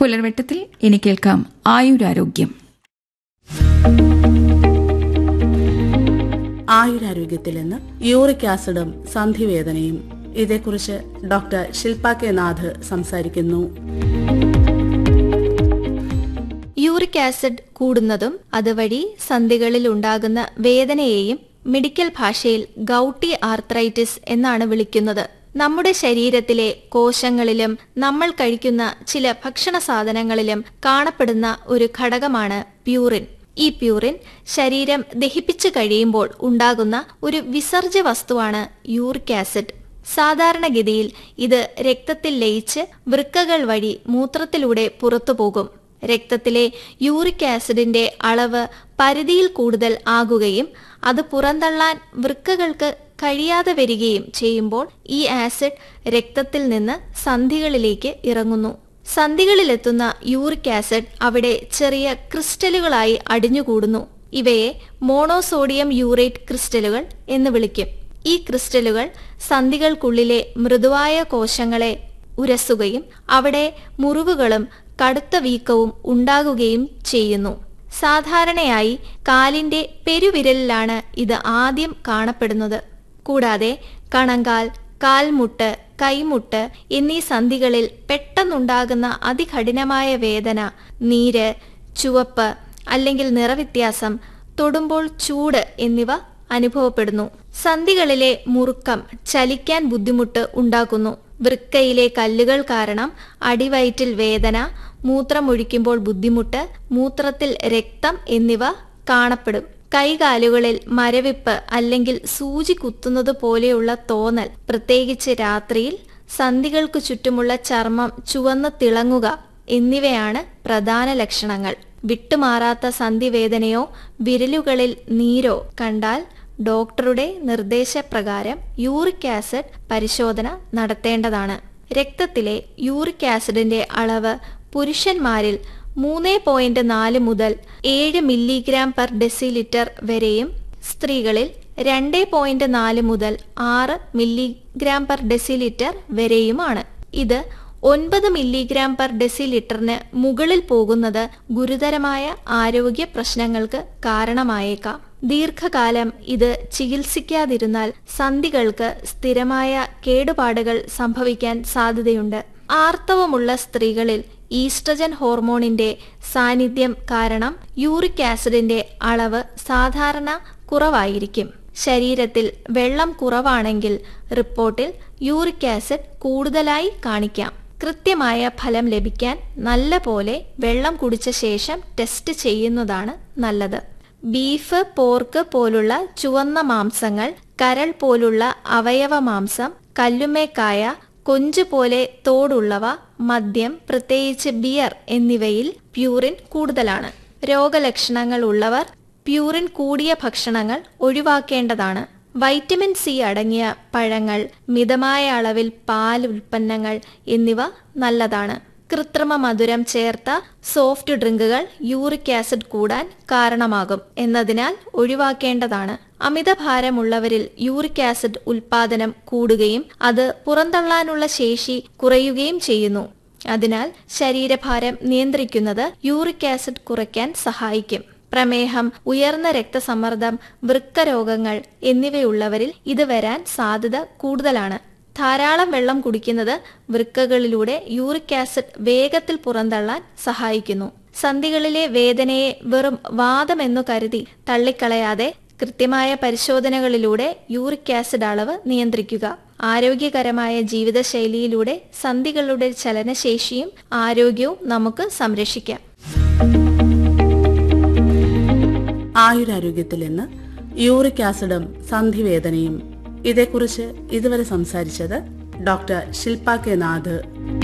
പുലർവെട്ടത്തിൽ ഇനി കേൾക്കാം ആയുരാരോഗ്യം ആയുരാരോഗ്യത്തിൽ നിന്ന് യൂറിക് ആസിഡും സന്ധിവേദനയും ഇതേക്കുറിച്ച് ഡോക്ടർ ശില്പ കെ നാഥ് സംസാരിക്കുന്നു യൂറിക് ആസിഡ് കൂടുന്നതും അതുവഴി സന്ധികളിൽ ഉണ്ടാകുന്ന വേദനയെയും മെഡിക്കൽ ഭാഷയിൽ ഗൗട്ടി ആർത്രൈറ്റിസ് എന്നാണ് വിളിക്കുന്നത് നമ്മുടെ ശരീരത്തിലെ കോശങ്ങളിലും നമ്മൾ കഴിക്കുന്ന ചില ഭക്ഷണ സാധനങ്ങളിലും കാണപ്പെടുന്ന ഒരു ഘടകമാണ് പ്യൂറിൻ ഈ പ്യൂറിൻ ശരീരം ദഹിപ്പിച്ചു കഴിയുമ്പോൾ ഉണ്ടാകുന്ന ഒരു വിസർജ്യ വസ്തുവാണ് യൂറിക് ആസിഡ് സാധാരണഗതിയിൽ ഇത് രക്തത്തിൽ ലയിച്ച് വൃക്കകൾ വഴി മൂത്രത്തിലൂടെ പുറത്തുപോകും രക്തത്തിലെ യൂറിക് ആസിഡിന്റെ അളവ് പരിധിയിൽ കൂടുതൽ ആകുകയും അത് പുറന്തള്ളാൻ വൃക്കകൾക്ക് കഴിയാതെ വരികയും ചെയ്യുമ്പോൾ ഈ ആസിഡ് രക്തത്തിൽ നിന്ന് സന്ധികളിലേക്ക് ഇറങ്ങുന്നു സന്ധികളിലെത്തുന്ന യൂറിക് ആസിഡ് അവിടെ ചെറിയ ക്രിസ്റ്റലുകളായി അടിഞ്ഞുകൂടുന്നു ഇവയെ മോണോസോഡിയം യൂറേറ്റ് ക്രിസ്റ്റലുകൾ എന്ന് വിളിക്കും ഈ ക്രിസ്റ്റലുകൾ സന്ധികൾക്കുള്ളിലെ മൃദുവായ കോശങ്ങളെ ഉരസുകയും അവിടെ മുറിവുകളും കടുത്ത വീക്കവും ഉണ്ടാകുകയും ചെയ്യുന്നു സാധാരണയായി കാലിന്റെ പെരുവിരലിലാണ് ഇത് ആദ്യം കാണപ്പെടുന്നത് കൂടാതെ കണങ്കാൽ കാൽമുട്ട് കൈമുട്ട് എന്നീ സന്ധികളിൽ പെട്ടെന്നുണ്ടാകുന്ന അതികഠിനമായ വേദന നീര് ചുവപ്പ് അല്ലെങ്കിൽ നിറവ്യത്യാസം തൊടുമ്പോൾ ചൂട് എന്നിവ അനുഭവപ്പെടുന്നു സന്ധികളിലെ മുറുക്കം ചലിക്കാൻ ബുദ്ധിമുട്ട് ഉണ്ടാക്കുന്നു വൃക്കയിലെ കല്ലുകൾ കാരണം അടിവയറ്റിൽ വേദന മൂത്രമൊഴിക്കുമ്പോൾ ബുദ്ധിമുട്ട് മൂത്രത്തിൽ രക്തം എന്നിവ കാണപ്പെടും കൈകാലുകളിൽ മരവിപ്പ് അല്ലെങ്കിൽ സൂചി കുത്തുന്നത് പോലെയുള്ള തോന്നൽ പ്രത്യേകിച്ച് രാത്രിയിൽ സന്ധികൾക്ക് ചുറ്റുമുള്ള ചർമ്മം ചുവന്ന് തിളങ്ങുക എന്നിവയാണ് പ്രധാന ലക്ഷണങ്ങൾ വിട്ടുമാറാത്ത സന്ധിവേദനയോ വിരലുകളിൽ നീരോ കണ്ടാൽ ഡോക്ടറുടെ നിർദ്ദേശപ്രകാരം യൂറിക് ആസിഡ് പരിശോധന നടത്തേണ്ടതാണ് രക്തത്തിലെ യൂറിക് ആസിഡിന്റെ അളവ് പുരുഷന്മാരിൽ മൂന്ന് പോയിന്റ് നാല് മുതൽ ഏഴ് മില്ലിഗ്രാം പെർ ഡെസിലിറ്റർ വരെയും സ്ത്രീകളിൽ രണ്ട് പോയിന്റ് നാല് മുതൽ ആറ് മില്ലിഗ്രാം പെർ ഡെസിലിറ്റർ വരെയുമാണ് ഇത് ഒൻപത് മില്ലിഗ്രാം പെർ ഡെസിലിറ്ററിന് മുകളിൽ പോകുന്നത് ഗുരുതരമായ ആരോഗ്യ പ്രശ്നങ്ങൾക്ക് കാരണമായേക്കാം ദീർഘകാലം ഇത് ചികിത്സിക്കാതിരുന്നാൽ സന്ധികൾക്ക് സ്ഥിരമായ കേടുപാടുകൾ സംഭവിക്കാൻ സാധ്യതയുണ്ട് ആർത്തവമുള്ള സ്ത്രീകളിൽ ഈസ്ട്രജൻ ഹോർമോണിന്റെ സാന്നിധ്യം കാരണം യൂറിക് ആസിഡിന്റെ അളവ് സാധാരണ കുറവായിരിക്കും ശരീരത്തിൽ വെള്ളം കുറവാണെങ്കിൽ റിപ്പോർട്ടിൽ യൂറിക് ആസിഡ് കൂടുതലായി കാണിക്കാം കൃത്യമായ ഫലം ലഭിക്കാൻ നല്ല പോലെ വെള്ളം കുടിച്ച ശേഷം ടെസ്റ്റ് ചെയ്യുന്നതാണ് നല്ലത് ബീഫ് പോർക്ക് പോലുള്ള ചുവന്ന മാംസങ്ങൾ കരൾ പോലുള്ള അവയവ മാംസം കല്ലുമേക്കായ കൊഞ്ച് പോലെ തോടുള്ളവ മദ്യം പ്രത്യേകിച്ച് ബിയർ എന്നിവയിൽ പ്യൂറിൻ കൂടുതലാണ് രോഗലക്ഷണങ്ങൾ ഉള്ളവർ പ്യൂറിൻ കൂടിയ ഭക്ഷണങ്ങൾ ഒഴിവാക്കേണ്ടതാണ് വൈറ്റമിൻ സി അടങ്ങിയ പഴങ്ങൾ മിതമായ അളവിൽ പാൽ ഉൽപ്പന്നങ്ങൾ എന്നിവ നല്ലതാണ് കൃത്രിമ മധുരം ചേർത്ത സോഫ്റ്റ് ഡ്രിങ്കുകൾ യൂറിക് ആസിഡ് കൂടാൻ കാരണമാകും എന്നതിനാൽ ഒഴിവാക്കേണ്ടതാണ് അമിതഭാരമുള്ളവരിൽ യൂറിക് ആസിഡ് ഉൽപാദനം കൂടുകയും അത് പുറന്തള്ളാനുള്ള ശേഷി കുറയുകയും ചെയ്യുന്നു അതിനാൽ ശരീരഭാരം നിയന്ത്രിക്കുന്നത് യൂറിക് ആസിഡ് കുറയ്ക്കാൻ സഹായിക്കും പ്രമേഹം ഉയർന്ന രക്തസമ്മർദ്ദം വൃക്കരോഗങ്ങൾ എന്നിവയുള്ളവരിൽ ഇത് വരാൻ സാധ്യത കൂടുതലാണ് ധാരാളം വെള്ളം കുടിക്കുന്നത് വൃക്കകളിലൂടെ യൂറിക് ആസിഡ് വേഗത്തിൽ പുറന്തള്ളാൻ സഹായിക്കുന്നു സന്ധികളിലെ വേദനയെ വെറും വാദമെന്നു കരുതി തള്ളിക്കളയാതെ കൃത്യമായ പരിശോധനകളിലൂടെ യൂറിക് ആസിഡ് അളവ് നിയന്ത്രിക്കുക ആരോഗ്യകരമായ ജീവിതശൈലിയിലൂടെ സന്ധികളുടെ ചലനശേഷിയും ആരോഗ്യവും നമുക്ക് സംരക്ഷിക്കാം ആയുരാരോഗ്യത്തിൽ നിന്ന് യൂറിക് ആസിഡും സന്ധിവേദനയും ഇതേക്കുറിച്ച് ഇതുവരെ സംസാരിച്ചത് ഡോക്ടർ ശില്പ കെ നാഥ്